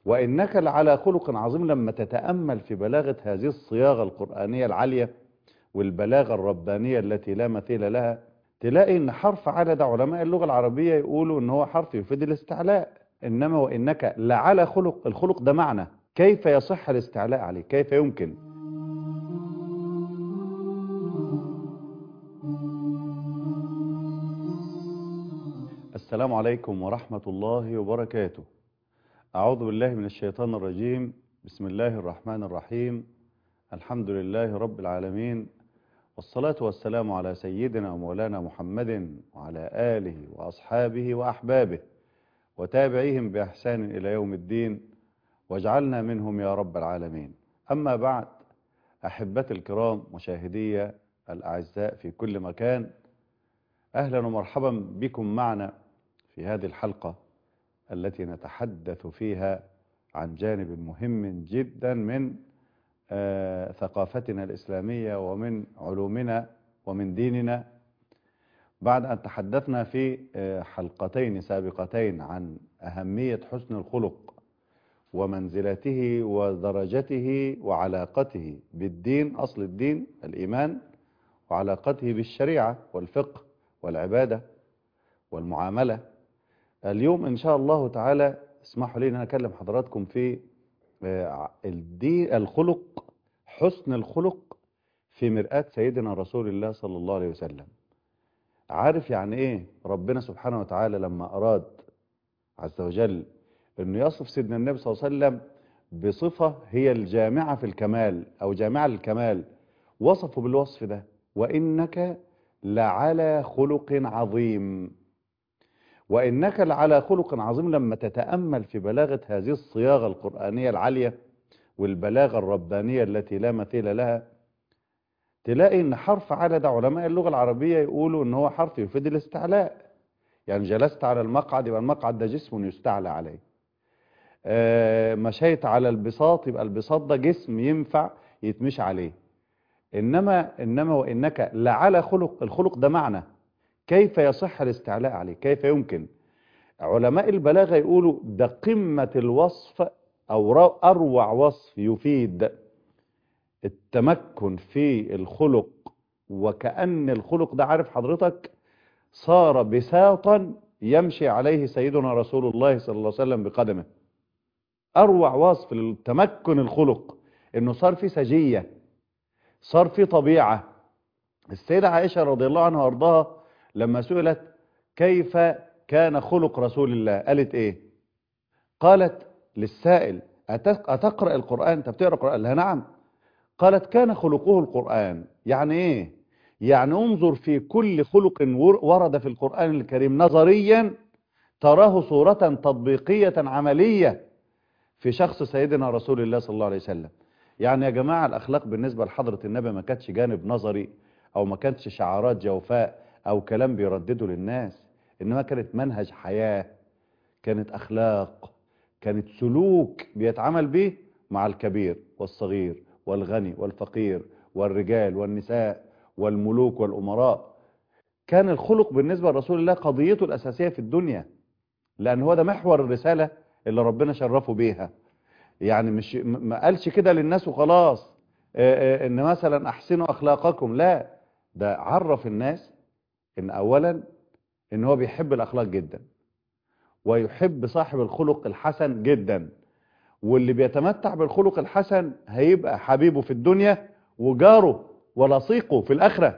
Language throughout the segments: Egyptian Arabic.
وإنك لعلى خلق عظيم لما تتأمل في بلاغة هذه الصياغة القرآنية العالية والبلاغة الربانية التي لا مثيل لها تلاقي ان حرف على ده علماء اللغة العربية يقولوا ان هو حرف يفيد الاستعلاء انما وانك لعلى خلق الخلق ده معنى كيف يصح الاستعلاء عليه كيف يمكن السلام عليكم ورحمة الله وبركاته أعوذ بالله من الشيطان الرجيم بسم الله الرحمن الرحيم الحمد لله رب العالمين والصلاة والسلام على سيدنا ومولانا محمد وعلى آله وأصحابه وأحبابه وتابعيهم بإحسان إلى يوم الدين واجعلنا منهم يا رب العالمين أما بعد أحبتي الكرام مشاهدي الأعزاء في كل مكان أهلا ومرحبا بكم معنا في هذه الحلقة التي نتحدث فيها عن جانب مهم جدا من آه ثقافتنا الإسلامية ومن علومنا ومن ديننا بعد أن تحدثنا في آه حلقتين سابقتين عن أهمية حسن الخلق ومنزلته ودرجته وعلاقته بالدين أصل الدين الإيمان وعلاقته بالشريعة والفقه والعبادة والمعاملة اليوم إن شاء الله تعالى اسمحوا لي أن أكلم حضراتكم في الدين الخلق حسن الخلق في مرآة سيدنا رسول الله صلى الله عليه وسلم عارف يعني ايه ربنا سبحانه وتعالى لما أراد عز وجل انه يصف سيدنا النبي صلى الله عليه وسلم بصفة هي الجامعة في الكمال او جامعة للكمال وصفه بالوصف ده وإنك لعلى خلق عظيم وإنك لعلى خلق عظيم لما تتأمل في بلاغة هذه الصياغة القرآنية العالية والبلاغة الربانية التي لا مثيل لها تلاقي ان حرف على ده علماء اللغة العربية يقولوا ان هو حرف يفيد الاستعلاء يعني جلست على المقعد يبقى المقعد ده جسم يستعلى عليه آه مشيت على البساط يبقى البساط ده جسم ينفع يتمشى عليه انما انما وانك لعلى خلق الخلق ده معنى كيف يصح الاستعلاء عليه كيف يمكن علماء البلاغة يقولوا ده قمة الوصف او اروع وصف يفيد التمكن في الخلق وكأن الخلق ده عارف حضرتك صار بساطا يمشي عليه سيدنا رسول الله صلى الله عليه وسلم بقدمه اروع وصف للتمكن الخلق انه صار في سجية صار في طبيعة السيدة عائشة رضي الله عنها وارضاها لما سئلت كيف كان خلق رسول الله قالت ايه قالت للسائل أتقرأ القرآن انت بتقرأ القرآن لها نعم قالت كان خلقه القرآن يعني ايه يعني انظر في كل خلق ورد في القرآن الكريم نظريا تراه صورة تطبيقية عملية في شخص سيدنا رسول الله صلى الله عليه وسلم يعني يا جماعة الأخلاق بالنسبة لحضرة النبي ما كانتش جانب نظري أو ما كانتش شعارات جوفاء أو كلام بيردده للناس إنما كانت منهج حياة كانت أخلاق كانت سلوك بيتعامل به مع الكبير والصغير والغني والفقير والرجال والنساء والملوك والأمراء كان الخلق بالنسبة لرسول الله قضيته الأساسية في الدنيا لأن هو ده محور الرسالة اللي ربنا شرفه بيها يعني مش ما قالش كده للناس وخلاص ان مثلا احسنوا اخلاقكم لا ده عرف الناس ان اولا ان هو بيحب الاخلاق جدا ويحب صاحب الخلق الحسن جدا واللي بيتمتع بالخلق الحسن هيبقى حبيبه في الدنيا وجاره ولصيقه في الآخرة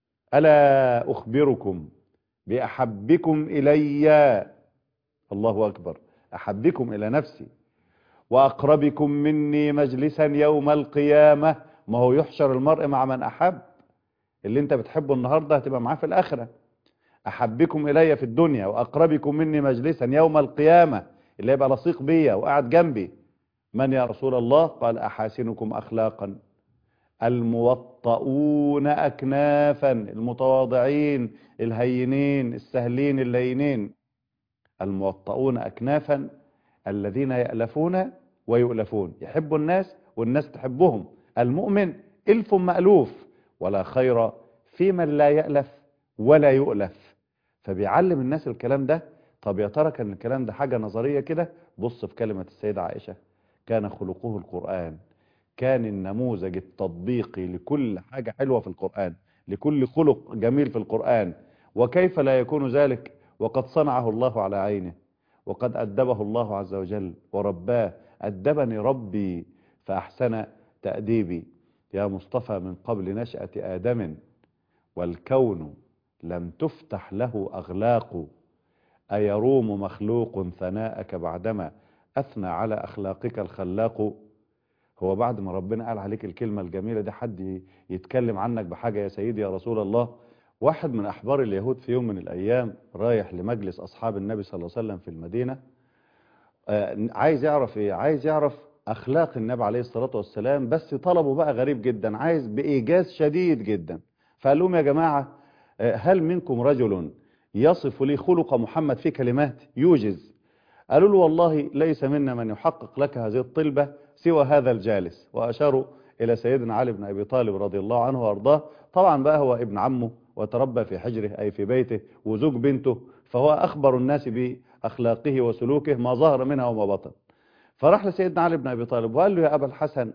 ألا أخبركم بأحبكم إلي الله أكبر أحبكم إلى نفسي وأقربكم مني مجلسا يوم القيامة ما هو يحشر المرء مع من أحب اللي انت بتحبه النهاردة هتبقى معاه في الآخرة أحبكم إلي في الدنيا وأقربكم مني مجلسا يوم القيامة اللي يبقى لصيق بيا وقاعد جنبي من يا رسول الله قال أحاسنكم أخلاقا الموطؤون أكنافا المتواضعين الهينين السهلين اللينين الموطؤون أكنافا الذين يألفون ويؤلفون يحبوا الناس والناس تحبهم المؤمن ألف مألوف ولا خير في من لا يألف ولا يؤلف فبيعلم الناس الكلام ده طب يا ترى كان الكلام ده حاجة نظرية كده بص في كلمة السيدة عائشة كان خلقه القرآن كان النموذج التطبيقي لكل حاجة حلوة في القرآن لكل خلق جميل في القرآن وكيف لا يكون ذلك وقد صنعه الله على عينه وقد أدبه الله عز وجل ورباه أدبني ربي فأحسن تأديبي يا مصطفى من قبل نشأة آدم والكون لم تفتح له أغلاق أيروم مخلوق ثناءك بعدما أثنى على أخلاقك الخلاق هو بعد ما ربنا قال عليك الكلمة الجميلة دي حد يتكلم عنك بحاجة يا سيدي يا رسول الله واحد من أحبار اليهود في يوم من الأيام رايح لمجلس أصحاب النبي صلى الله عليه وسلم في المدينة آه عايز يعرف إيه عايز يعرف أخلاق النبي عليه الصلاة والسلام بس طلبه بقى غريب جدا عايز بإيجاز شديد جدا فقال لهم يا جماعة آه هل منكم رجل يصف لي خلق محمد في كلمات يوجز قالوا له والله ليس منا من يحقق لك هذه الطلبة سوى هذا الجالس وأشاروا إلى سيدنا علي بن أبي طالب رضي الله عنه وأرضاه طبعا بقى هو ابن عمه وتربى في حجره أي في بيته وزوج بنته فهو أخبر الناس بأخلاقه وسلوكه ما ظهر منها وما بطن فراح لسيدنا علي بن أبي طالب وقال له يا أبا الحسن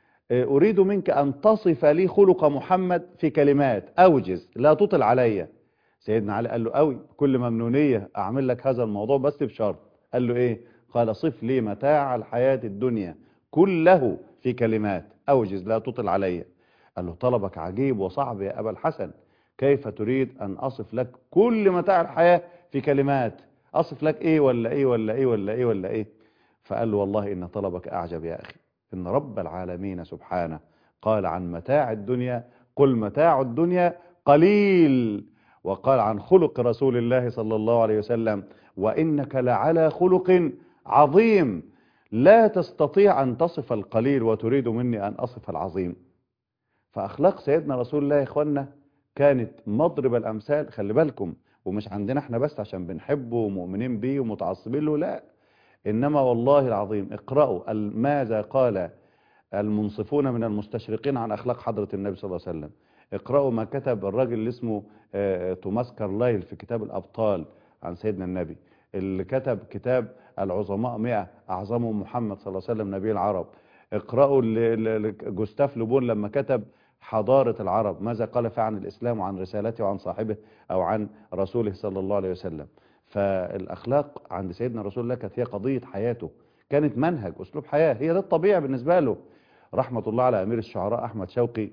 أريد منك أن تصف لي خلق محمد في كلمات أوجز لا تطل علي سيدنا علي قال له قوي كل ممنونية أعمل لك هذا الموضوع بس بشرط قال له إيه قال صف لي متاع الحياة الدنيا كله في كلمات أوجز لا تطل علي قال له طلبك عجيب وصعب يا أبا الحسن كيف تريد أن أصف لك كل متاع الحياة في كلمات أصف لك إيه ولا إيه ولا إيه ولا إيه ولا إيه فقال له والله إن طلبك أعجب يا أخي إن رب العالمين سبحانه قال عن متاع الدنيا قل متاع الدنيا قليل وقال عن خلق رسول الله صلى الله عليه وسلم وإنك لعلى خلق عظيم لا تستطيع أن تصف القليل وتريد مني أن أصف العظيم فأخلاق سيدنا رسول الله يا إخوانا كانت مضرب الأمثال خلي بالكم ومش عندنا احنا بس عشان بنحبه ومؤمنين بيه ومتعصبين له لا إنما والله العظيم اقرأوا ماذا قال المنصفون من المستشرقين عن أخلاق حضرة النبي صلى الله عليه وسلم اقرأوا ما كتب الراجل اللي اسمه توماس كارلايل في كتاب الأبطال عن سيدنا النبي اللي كتب كتاب العظماء مئة أعظمهم محمد صلى الله عليه وسلم نبي العرب اقرأوا جوستاف لوبون لما كتب حضارة العرب ماذا قال فيه عن الإسلام وعن رسالته وعن صاحبه أو عن رسوله صلى الله عليه وسلم فالأخلاق عند سيدنا رسول الله كانت هي قضية حياته كانت منهج أسلوب حياة هي ده الطبيعي بالنسبة له رحمة الله على أمير الشعراء أحمد شوقي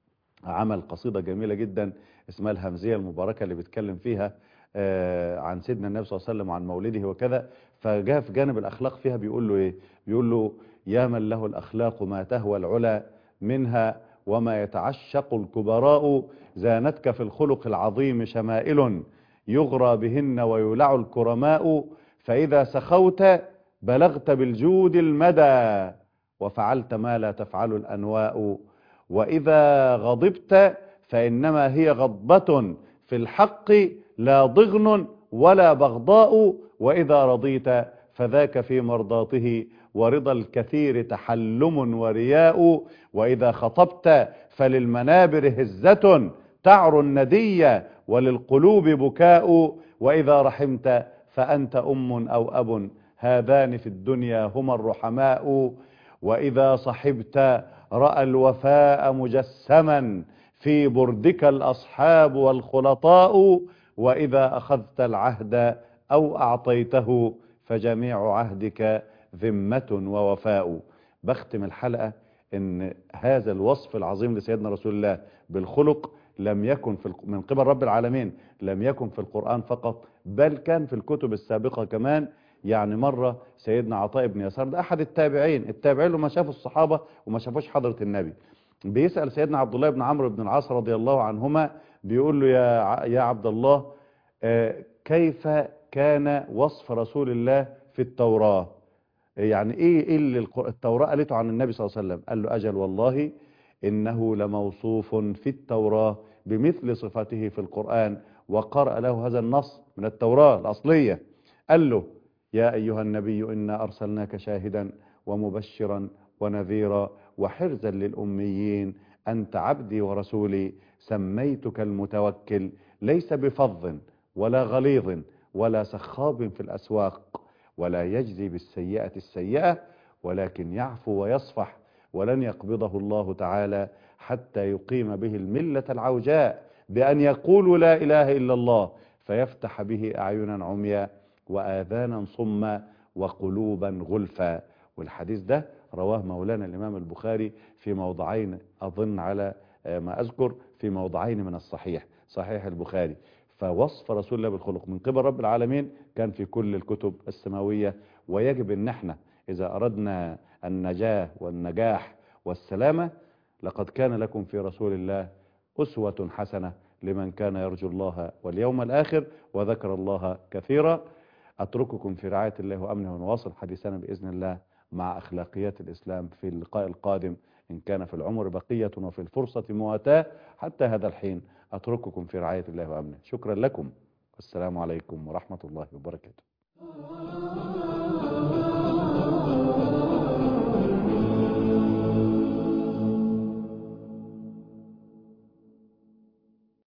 عمل قصيدة جميلة جدا اسمها الهمزية المباركة اللي بيتكلم فيها عن سيدنا النبي صلى الله عليه وسلم وعن مولده وكذا فجاء في جانب الأخلاق فيها بيقول له إيه بيقول له يا من له الأخلاق ما تهوى العلا منها وما يتعشق الكبراء زانتك في الخلق العظيم شمائل يغرى بهن ويولع الكرماء فإذا سخوت بلغت بالجود المدى وفعلت ما لا تفعل الأنواء وإذا غضبت فإنما هي غضبة في الحق لا ضغن ولا بغضاء وإذا رضيت فذاك في مرضاته ورضا الكثير تحلم ورياء وإذا خطبت فللمنابر هزة تعر الندية وللقلوب بكاء وإذا رحمت فأنت أم أو أب هذان في الدنيا هما الرحماء وإذا صحبت رأى الوفاء مجسما في بردك الأصحاب والخلطاء وإذا أخذت العهد أو أعطيته فجميع عهدك ذمة ووفاء بختم الحلقة ان هذا الوصف العظيم لسيدنا رسول الله بالخلق لم يكن في من قبل رب العالمين لم يكن في القرآن فقط بل كان في الكتب السابقة كمان يعني مرة سيدنا عطاء بن يسار ده أحد التابعين التابعين لما شافوا الصحابة وما شافوش حضرة النبي بيسأل سيدنا عبد الله بن عمرو بن العاص رضي الله عنهما بيقول له يا يا عبد الله كيف كان وصف رسول الله في التوراة يعني ايه ايه اللي التوراة قالته عن النبي صلى الله عليه وسلم قال له اجل والله انه لموصوف في التوراة بمثل صفاته في القرآن وقرأ له هذا النص من التوراة الأصلية قال له يا أيها النبي إنا أرسلناك شاهدا ومبشرا ونذيرا وحرزا للأميين أنت عبدي ورسولي سميتك المتوكل ليس بفظ ولا غليظ ولا سخاب في الأسواق ولا يجزي بالسيئة السيئة ولكن يعفو ويصفح ولن يقبضه الله تعالى حتى يقيم به الملة العوجاء بأن يقول لا إله إلا الله فيفتح به أعينا عميا وآذانا صما وقلوبا غلفا والحديث ده رواه مولانا الإمام البخاري في موضعين أظن على ما أذكر في موضعين من الصحيح صحيح البخاري فوصف رسول الله بالخلق من قبل رب العالمين كان في كل الكتب السماوية ويجب ان احنا اذا اردنا النجاة والنجاح والسلامة لقد كان لكم في رسول الله أسوة حسنة لمن كان يرجو الله واليوم الآخر وذكر الله كثيرا أترككم في رعاية الله وأمنه ونواصل حديثنا بإذن الله مع أخلاقيات الإسلام في اللقاء القادم إن كان في العمر بقية وفي الفرصة مواتاة حتى هذا الحين أترككم في رعاية الله وأمنه شكرا لكم والسلام عليكم ورحمة الله وبركاته